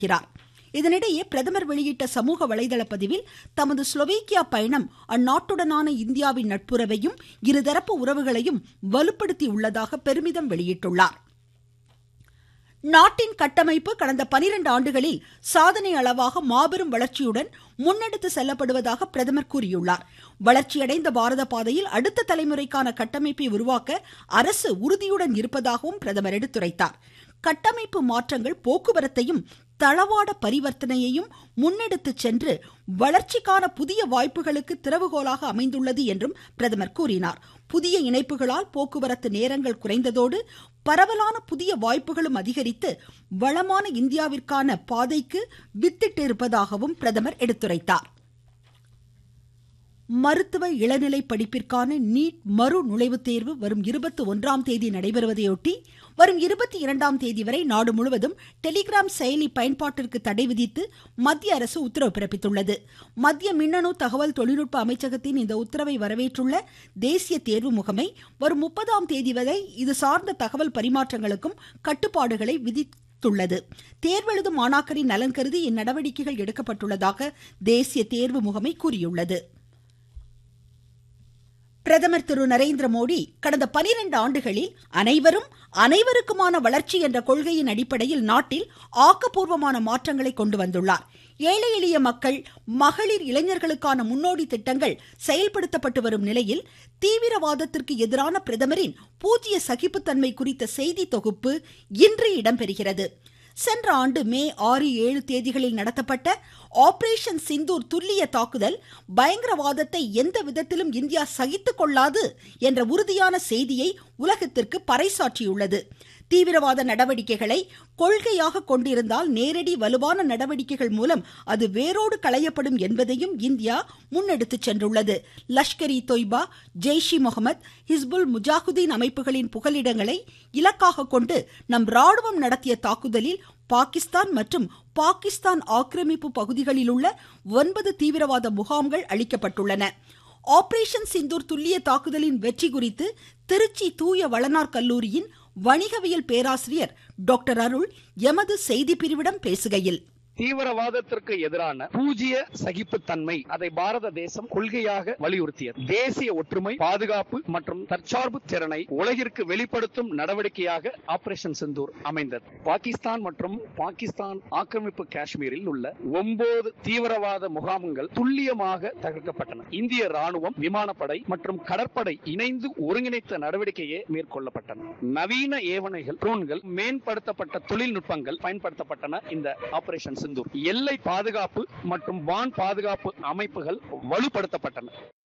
இருக்கிறார் இதனிடையே பிரதமர் வெளியிட்ட சமூக வலைதள பதிவில் தமது ஸ்லோவேக்கியா பயணம் அந்நாட்டுடனான இந்தியாவின் நட்புறவையும் இருதரப்பு உறவுகளையும் வலுப்படுத்தியுள்ளதாக பெருமிதம் வெளியிட்டுள்ளார் நாட்டின் கட்டமைப்பு கடந்த பனிரெண்டு ஆண்டுகளில் சாதனை அளவாக மாபெரும் வளர்ச்சியுடன் முன்னெடுத்து செல்லப்படுவதாக பிரதமர் கூறியுள்ளார் வளர்ச்சியடைந்த பாரத பாதையில் அடுத்த தலைமுறைக்கான கட்டமைப்பை உருவாக்க அரசு உறுதியுடன் இருப்பதாகவும் பிரதமர் எடுத்துரைத்தார் கட்டமைப்பு மாற்றங்கள் போக்குவரத்தையும் தளவாட பரிவர்த்தனையையும் முன்னெடுத்து சென்று வளர்ச்சிக்கான புதிய வாய்ப்புகளுக்கு திறவுகோலாக அமைந்துள்ளது என்றும் பிரதமர் கூறினார் புதிய இணைப்புகளால் போக்குவரத்து நேரங்கள் குறைந்ததோடு பரவலான புதிய வாய்ப்புகளும் அதிகரித்து வளமான இந்தியாவிற்கான பாதைக்கு வித்திட்டிருப்பதாகவும் பிரதமர் எடுத்துரைத்தார் மருத்துவ இளநிலை படிப்பிற்கான நீட் மறு நுழைவுத் தேர்வு வரும் இருபத்தி ஒன்றாம் தேதி நடைபெறுவதையொட்டி வரும் இருபத்தி இரண்டாம் தேதி வரை நாடு முழுவதும் டெலிகிராம் செயலி பயன்பாட்டிற்கு தடை விதித்து மத்திய அரசு உத்தரவு பிறப்பித்துள்ளது மத்திய மின்னணு தகவல் தொழில்நுட்ப அமைச்சகத்தின் இந்த உத்தரவை வரவேற்றுள்ள தேசிய தேர்வு முகமை வரும் முப்பதாம் தேதி வரை இது சார்ந்த தகவல் பரிமாற்றங்களுக்கும் கட்டுப்பாடுகளை விதித்துள்ளது தேர்வெழுதும் மாணாக்கரின் நலன் கருதி இந்நடவடிக்கைகள் எடுக்கப்பட்டுள்ளதாக தேசிய தேர்வு முகமை கூறியுள்ளது பிரதமர் திரு நரேந்திர மோடி கடந்த பனிரெண்டு ஆண்டுகளில் அனைவரும் அனைவருக்குமான வளர்ச்சி என்ற கொள்கையின் அடிப்படையில் நாட்டில் ஆக்கப்பூர்வமான மாற்றங்களை கொண்டு வந்துள்ளார் ஏழை எளிய மக்கள் மகளிர் இளைஞர்களுக்கான முன்னோடி திட்டங்கள் செயல்படுத்தப்பட்டு வரும் நிலையில் தீவிரவாதத்திற்கு எதிரான பிரதமரின் பூஜ்ய சகிப்புத்தன்மை குறித்த செய்தி தொகுப்பு இன்று இடம்பெறுகிறது சென்ற ஆண்டு மே ஆறு ஏழு தேதிகளில் நடத்தப்பட்ட ஆபரேஷன் சிந்தூர் துல்லிய தாக்குதல் பயங்கரவாதத்தை எந்த விதத்திலும் இந்தியா சகித்துக் கொள்ளாது என்ற உறுதியான செய்தியை உலகத்திற்கு பறைசாற்றியுள்ளது தீவிரவாத நடவடிக்கைகளை கொள்கையாக கொண்டிருந்தால் நேரடி வலுவான நடவடிக்கைகள் மூலம் அது வேரோடு களையப்படும் என்பதையும் இந்தியா முன்னெடுத்து சென்றுள்ளது லஷ்கர் இ தொய்பா ஜெய்ஷ் இ முகமது ஹிஸ்புல் முஜாஹுதீன் அமைப்புகளின் புகலிடங்களை இலக்காக கொண்டு நம் ராணுவம் நடத்திய தாக்குதலில் பாகிஸ்தான் மற்றும் பாகிஸ்தான் ஆக்கிரமிப்பு பகுதிகளில் உள்ள ஒன்பது தீவிரவாத முகாம்கள் அளிக்கப்பட்டுள்ளன ஆபரேஷன் சிந்தூர் துல்லிய தாக்குதலின் வெற்றி குறித்து திருச்சி தூய வளனார் கல்லூரியின் வணிகவியல் பேராசிரியர் டாக்டர் அருள் எமது செய்தி பிரிவிடம் பேசுகையில் தீவிரவாதத்திற்கு எதிரான பூஜ்ய சகிப்புத்தன்மை அதை பாரத தேசம் கொள்கையாக வலியுறுத்தியது தேசிய ஒற்றுமை பாதுகாப்பு மற்றும் தற்சார்பு திறனை உலகிற்கு வெளிப்படுத்தும் நடவடிக்கையாக ஆபரேஷன் சிந்தூர் அமைந்தது பாகிஸ்தான் மற்றும் பாகிஸ்தான் ஆக்கிரமிப்பு காஷ்மீரில் உள்ள ஒன்பது தீவிரவாத முகாம்கள் துல்லியமாக தகர்க்கப்பட்டன இந்திய ராணுவம் விமானப்படை மற்றும் கடற்படை இணைந்து ஒருங்கிணைத்த நடவடிக்கையே மேற்கொள்ளப்பட்டன நவீன ஏவனைகள் ட்ரோன்கள் மேம்படுத்தப்பட்ட தொழில்நுட்பங்கள் பயன்படுத்தப்பட்டன இந்த ஆபரேஷன் சிந்தூர் எல்லை பாதுகாப்பு மற்றும் வான் பாதுகாப்பு அமைப்புகள் வலுப்படுத்தப்பட்டன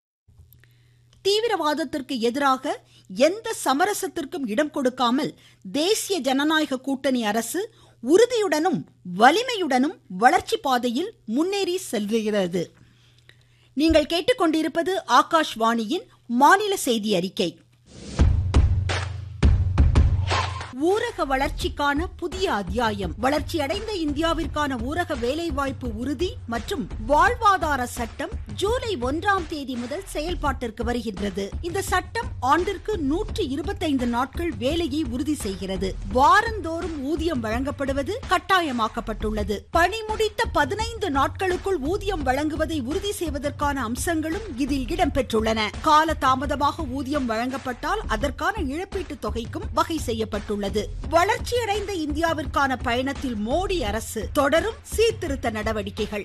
தீவிரவாதத்திற்கு எதிராக எந்த சமரசத்திற்கும் இடம் கொடுக்காமல் தேசிய ஜனநாயக கூட்டணி அரசு உறுதியுடனும் வலிமையுடனும் வளர்ச்சி பாதையில் முன்னேறி செல்கிறது நீங்கள் கேட்டுக்கொண்டிருப்பது ஆகாஷ்வாணியின் மாநில செய்தி அறிக்கை ஊரக வளர்ச்சிக்கான புதிய அத்தியாயம் வளர்ச்சியடைந்த இந்தியாவிற்கான ஊரக வேலைவாய்ப்பு உறுதி மற்றும் வாழ்வாதார சட்டம் ஜூலை ஒன்றாம் தேதி முதல் செயல்பாட்டிற்கு வருகின்றது இந்த சட்டம் ஆண்டிற்கு நூற்றி இருபத்தைந்து நாட்கள் வேலையை உறுதி செய்கிறது வாரந்தோறும் ஊதியம் வழங்கப்படுவது கட்டாயமாக்கப்பட்டுள்ளது பணி முடித்த பதினைந்து நாட்களுக்குள் ஊதியம் வழங்குவதை உறுதி செய்வதற்கான அம்சங்களும் இதில் இடம்பெற்றுள்ளன கால தாமதமாக ஊதியம் வழங்கப்பட்டால் அதற்கான இழப்பீட்டு தொகைக்கும் வகை செய்யப்பட்டுள்ளது உள்ளது வளர்ச்சியடைந்த இந்தியாவிற்கான பயணத்தில் மோடி அரசு தொடரும் சீர்திருத்த நடவடிக்கைகள்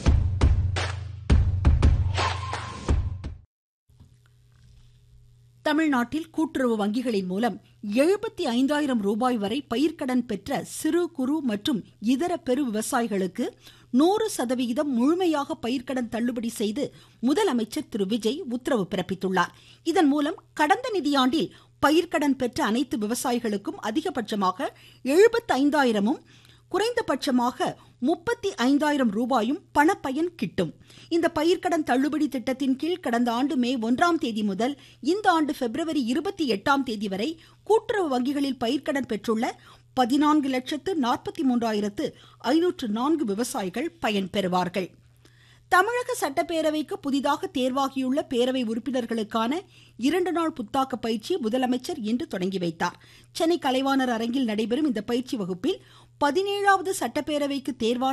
தமிழ்நாட்டில் கூட்டுறவு வங்கிகளின் மூலம் எழுபத்தி ஐந்தாயிரம் ரூபாய் வரை பயிர்க்கடன் பெற்ற சிறு குறு மற்றும் இதர பெரு விவசாயிகளுக்கு நூறு சதவிகிதம் முழுமையாக பயிர்க்கடன் தள்ளுபடி செய்து முதலமைச்சர் திரு விஜய் உத்தரவு பிறப்பித்துள்ளார் இதன் மூலம் கடந்த நிதியாண்டில் பயிர்க்கடன் பெற்ற அனைத்து விவசாயிகளுக்கும் அதிகபட்சமாக எழுபத்தைந்தாயிரமும் குறைந்தபட்சமாக முப்பத்தி ஐந்தாயிரம் ரூபாயும் பணப்பயன் கிட்டும் இந்த பயிர்க்கடன் தள்ளுபடி திட்டத்தின் கீழ் கடந்த ஆண்டு மே ஒன்றாம் தேதி முதல் இந்த ஆண்டு பிப்ரவரி இருபத்தி எட்டாம் தேதி வரை கூட்டுறவு வங்கிகளில் பயிர்க்கடன் பெற்றுள்ள பதினான்கு லட்சத்து நாற்பத்தி மூன்றாயிரத்து ஐநூற்று நான்கு விவசாயிகள் பயன்பெறுவார்கள் தமிழக சட்டப்பேரவைக்கு புதிதாக தேர்வாகியுள்ள பேரவை உறுப்பினர்களுக்கான இரண்டு நாள் புத்தாக்க பயிற்சியை முதலமைச்சர் இன்று தொடங்கி வைத்தார் சென்னை கலைவாணர் அரங்கில் நடைபெறும் இந்த பயிற்சி வகுப்பில் பதினேழாவது சட்டப்பேரவைக்கு தேர்வான